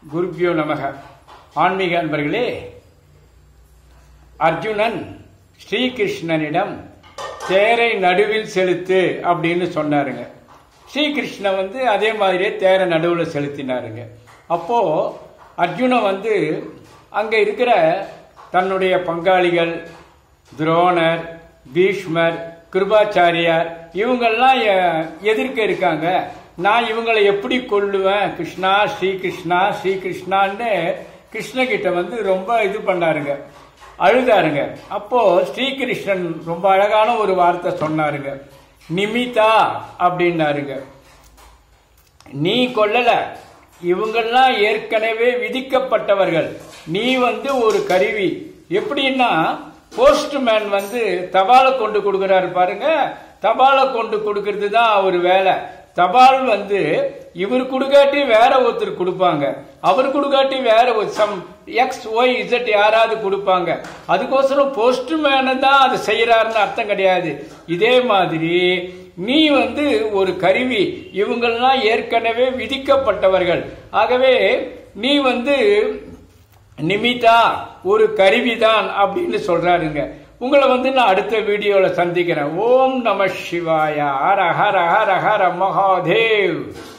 குருப்பியோ நமக ஆன்மீக அன்பர்களே அர்ஜுனன் ஸ்ரீகிருஷ்ணனிடம் தேரை நடுவில் செலுத்து அப்படின்னு சொன்னாருங்க ஸ்ரீகிருஷ்ணன் வந்து அதே மாதிரியே தேரை நடுவில் செலுத்தினாருங்க அப்போ அர்ஜுனன் வந்து அங்க இருக்கிற தன்னுடைய பங்காளிகள் துரோணர் பீஷ்மர் கிருபாச்சாரியார் இவங்கெல்லாம் எ- எதிர்க்க இருக்காங்க நான் இவங்களை எப்படி கொல்லுவேன் கிருஷ்ணா ஸ்ரீ கிருஷ்ணா ஸ்ரீ கிருஷ்ணான்னு கிருஷ்ணகிட்ட வந்து ரொம்ப இது பண்ணாருங்க அழுதாருங்க அப்போ ஸ்ரீகிருஷ்ணன் ரொம்ப அழகான ஒரு வார்த்தை சொன்னாருங்க நிமிதா அப்படின்னாருங்க நீ கொல்லல இவங்கெல்லாம் ஏற்கனவே விதிக்கப்பட்டவர்கள் நீ வந்து ஒரு கருவி எப்படின்னா போஸ்ட்மேன் வந்து தபாலை கொண்டு கொடுக்கறாரு பாருங்க தபாலை கொண்டு கொடுக்கறது தான் அவர் வேலை தபால் வந்து இவர் கொடுக்காட்டி வேற ஒருத்தர் கொடுப்பாங்க அவர் கொடுக்காட்டி வேற ஒரு சம் எக்ஸ் ஒய் இசட் யாராவது கொடுப்பாங்க அதுக்கோசரம் போஸ்ட்மேனை தான் அது செய்யறாருன்னு அர்த்தம் கிடையாது இதே மாதிரி நீ வந்து ஒரு கருவி இவங்கெல்லாம் ஏற்கனவே விதிக்கப்பட்டவர்கள் ஆகவே நீ வந்து நிமிதா ஒரு கருவிதான் அப்படின்னு சொல்றாருங்க உங்களை வந்து நான் அடுத்த வீடியோல சந்திக்கிறேன் ஓம் நம சிவாய ஹர ஹர ஹர ஹர மகாதேவ்